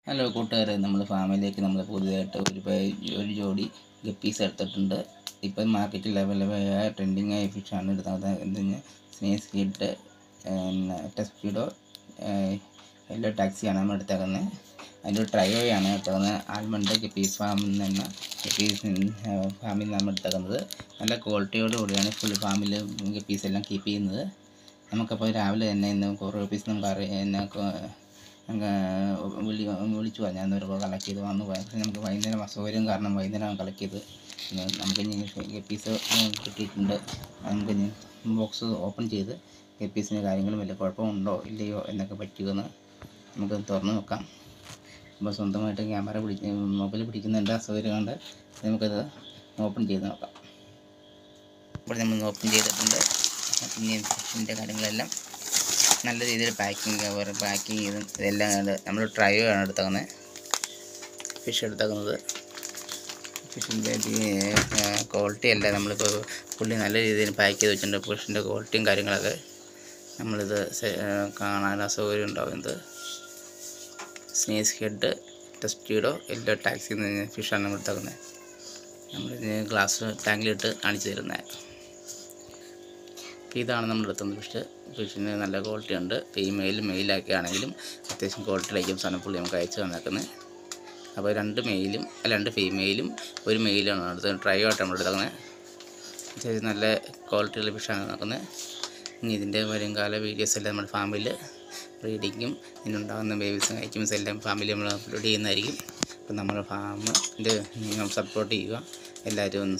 Hello കൂട്ടുകാരെ നമ്മൾ ഫാമിലേക്ക് നമ്മൾ പുതിയതായിട്ട് ഒരു പേ- ഒരു ജോഡി ഗപ്പീസ് എടുത്തിട്ടുണ്ട് ഇപ്പം മാർക്കറ്റിൽ ലെവലായ ട്രെൻഡിങ് ആയ ഫിഷാണ് എടുത്തത് എന്തെന്ന് സ്നേസ് കിഡ് ടെസ്റ്റിഡോ എല്ലോ ടാക്സിയാണ് നമ്മൾ എടുത്തേക്കുന്നത് അതിൻ്റെ ട്രയോയാണ് എടുത്തേക്കുന്നത് ആൽമണ്ട് ഗപ്പീസ് ഫാമിൽ നിന്ന് ഗപ്പീസ് ഫാമിൽ നിന്നാണ് എടുത്തേക്കുന്നത് നല്ല ക്വാളിറ്റിയോട് കൂടിയാണ് ഫുൾ ഫാമിൽ ഗപ്പീസ് എല്ലാം കീപ്പ് ചെയ്യുന്നത് നമുക്കപ്പോൾ രാവിലെ തന്നെ ഇന്ന് കുറേ പീസ് നമുക്ക് അറിയാം എന്നെ നമുക്ക് വിളി വിളിച്ചു പറഞ്ഞു അന്നേരം കളക്ട് ചെയ്ത് വന്ന് പോയി. പക്ഷേ നമുക്ക് വൈകുന്നേരം അസൗകര്യം കാരണം വൈകുന്നേരമാണ് കളക്ട് ചെയ്ത് പിന്നെ നമുക്ക് ഇനി പീസ് കിട്ടിയിട്ടുണ്ട് നമുക്ക് ഇനി ബോക്സ് ഓപ്പൺ ചെയ്ത് പീസിൻ്റെ കാര്യങ്ങളും വല്ല കുഴപ്പമുണ്ടോ ഇല്ലയോ എന്നൊക്കെ പറ്റുമെന്ന് നമുക്ക് തുറന്ന് നോക്കാം അപ്പോൾ സ്വന്തമായിട്ട് ക്യാമറ പിടിച്ച് മൊബൈൽ പിടിക്കുന്നുണ്ട് അസൗകര്യം കൊണ്ട് നമുക്കത് ഓപ്പൺ ചെയ്ത് നോക്കാം ഇപ്പോൾ നമ്മൾ ഓപ്പൺ ചെയ്തിട്ടുണ്ട് പിന്നെ ഇതിൻ്റെ കാര്യങ്ങളെല്ലാം നല്ല രീതിയിൽ പാക്കിങ് കവർ പാക്കിങ് ചെയ്തും ഇതെല്ലാം കണ്ട് നമ്മൾ ട്രയോ ആണ് എടുത്തേക്കുന്നത് ഫിഷ് എടുത്തേക്കുന്നത് ഫിഷിൻ്റെ ക്വാളിറ്റി അല്ല നമ്മളിപ്പോൾ പുള്ളി നല്ല രീതിയിൽ പാക്ക് ചെയ്ത് വെച്ചിട്ടുണ്ട് ഫിഷിൻ്റെ ക്വാളിറ്റിയും കാര്യങ്ങളൊക്കെ നമ്മളിത് സെ- ആ, കാണാൻ അസൗകര്യം ഉണ്ടാവുന്നത് സ്നേസ് ഹെഡ് ടെസ്റ്റീഡോ എല്ലോ ടാക്സി എന്ന ഫിഷാണ് നമ്മൾ എടുത്തേക്കുന്നത് നമ്മളിതിന് ഗ്ലാസ് ടാങ്കിലിട്ട് കാണിച്ചു തരുന്നത് അപ്പോൾ ഇതാണ് നമ്മൾ എടുത്തുന്നത് ഫിഷ് ഫിഷിന് നല്ല ക്വാളിറ്റി ഉണ്ട് ഫീമെയിൽ മെയിലൊക്കെ ആണെങ്കിലും അത്യാവശ്യം ക്വാളിറ്റി ഐറ്റംസാണ് പുള്ളി നമുക്ക് അയച്ചു തന്നേക്കുന്നത് അപ്പോൾ രണ്ട് മെയിലും അല്ല രണ്ട് ഫീമെയിലും ഒരു മെയിലാണ് എടുത്തത് ട്രൈ ആയിട്ട് നമ്മൾ എടുത്തേക്കുന്നത് അത്യാവശ്യം നല്ല ക്വാളിറ്റിയുള്ള ഫിഷാണ് നോക്കുന്നത് ഇനി ഇതിൻ്റെ വരും കാല വീഡിയോസ് എല്ലാം നമ്മുടെ ഫാമിൽ ബ്രീഡിങ്ങും ഇതിനുണ്ടാകുന്ന ബേബീസും ഐറ്റംസ് എല്ലാം ഫാമിലി നമ്മൾ അപ്ലോഡ് ചെയ്യുന്നതായിരിക്കും അപ്പം നമ്മുടെ ഫാമിൻ്റെ നിങ്ങൾ സപ്പോർട്ട് ചെയ്യുക എല്ലാവരും ഒന്ന്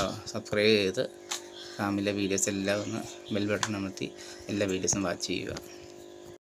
സബ്സ്ക്രൈബ് ചെയ്ത് ഫാമിലെ വീഡിയോസ് എല്ലാം ഒന്ന് ബെൽ ബട്ടൺ അമർത്തി എല്ലാ വീഡിയോസും വാച്ച് ചെയ്യുക